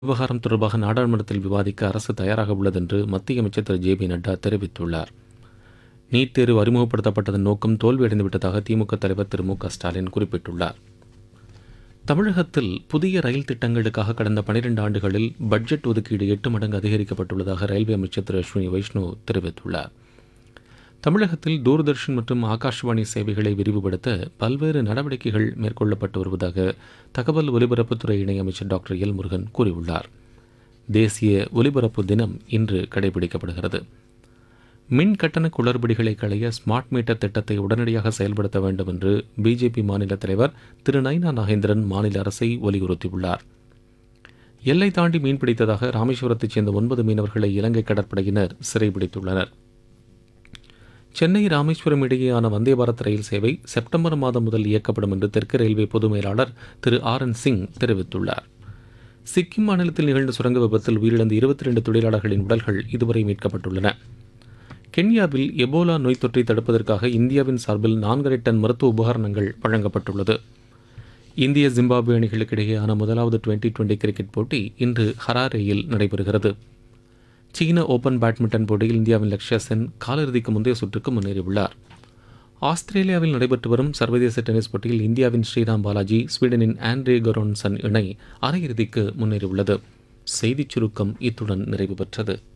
விவகாரம் தொடர்பாக நாடாளுமன்றத்தில் விவாதிக்க அரசு தயாராக உள்ளது என்று மத்திய அமைச்சர் திரு ஜே பி நட்டா தெரிவித்துள்ளார் நீட் தேர்வு அறிமுகப்படுத்தப்பட்டதன் நோக்கம் தோல்வியடைந்துவிட்டதாக திமுக தலைவர் திரு மு க ஸ்டாலின் குறிப்பிட்டுள்ளார் தமிழகத்தில் புதிய ரயில் திட்டங்களுக்காக கடந்த பனிரெண்டு ஆண்டுகளில் பட்ஜெட் ஒதுக்கீடு எட்டு மடங்கு அதிகரிக்கப்பட்டுள்ளதாக ரயில்வே அமைச்சர் திரு அஸ்வினி வைஷ்ணவ் தெரிவித்துள்ளார் தமிழகத்தில் தூர்தர்ஷன் மற்றும் ஆகாஷ்வாணி சேவைகளை விரிவுபடுத்த பல்வேறு நடவடிக்கைகள் மேற்கொள்ளப்பட்டு வருவதாக தகவல் ஒலிபரப்புத்துறை இணையமைச்சர் டாக்டர் எல் முருகன் கூறியுள்ளார் தேசிய ஒலிபரப்பு தினம் இன்று கடைபிடிக்கப்படுகிறது மின் கட்டண குளறுபடிகளை களைய ஸ்மார்ட் மீட்டர் திட்டத்தை உடனடியாக செயல்படுத்த வேண்டும் என்று பிஜேபி மாநில தலைவர் திரு நைனா நாகேந்திரன் மாநில அரசை வலியுறுத்தியுள்ளார் எல்லை தாண்டி மீன்பிடித்ததாக ராமேஸ்வரத்தைச் சேர்ந்த ஒன்பது மீனவர்களை இலங்கை கடற்படையினர் சிறைபிடித்துள்ளனர் சென்னை ராமேஸ்வரம் இடையேயான வந்தே பாரத் ரயில் சேவை செப்டம்பர் மாதம் முதல் இயக்கப்படும் என்று தெற்கு ரயில்வே பொது மேலாளர் திரு ஆர் என் சிங் தெரிவித்துள்ளார் சிக்கிம் மாநிலத்தில் நிகழ்ந்த சுரங்க விபத்தில் உயிரிழந்த இருபத்தி ரெண்டு தொழிலாளர்களின் உடல்கள் இதுவரை மீட்கப்பட்டுள்ளன கென்யாவில் எபோலா நோய் தொற்றை தடுப்பதற்காக இந்தியாவின் சார்பில் நான்கரை டன் மருத்துவ உபகரணங்கள் வழங்கப்பட்டுள்ளது இந்திய ஜிம்பாப்வே அணிகளுக்கு இடையேயான முதலாவது டுவெண்டி டுவெண்டி கிரிக்கெட் போட்டி இன்று ஹராரேயில் நடைபெறுகிறது சீன ஓபன் பேட்மிண்டன் போட்டியில் இந்தியாவின் லக்ஷ்யா சென் காலிறுதிக்கு முந்தைய சுற்றுக்கு முன்னேறியுள்ளார் ஆஸ்திரேலியாவில் நடைபெற்று வரும் சர்வதேச டென்னிஸ் போட்டியில் இந்தியாவின் ஸ்ரீராம் பாலாஜி ஸ்வீடனின் ஆண்ட்ரே கரோன்சன் இணை அரையிறுதிக்கு முன்னேறியுள்ளது செய்திச் சுருக்கம் இத்துடன் நிறைவு பெற்றது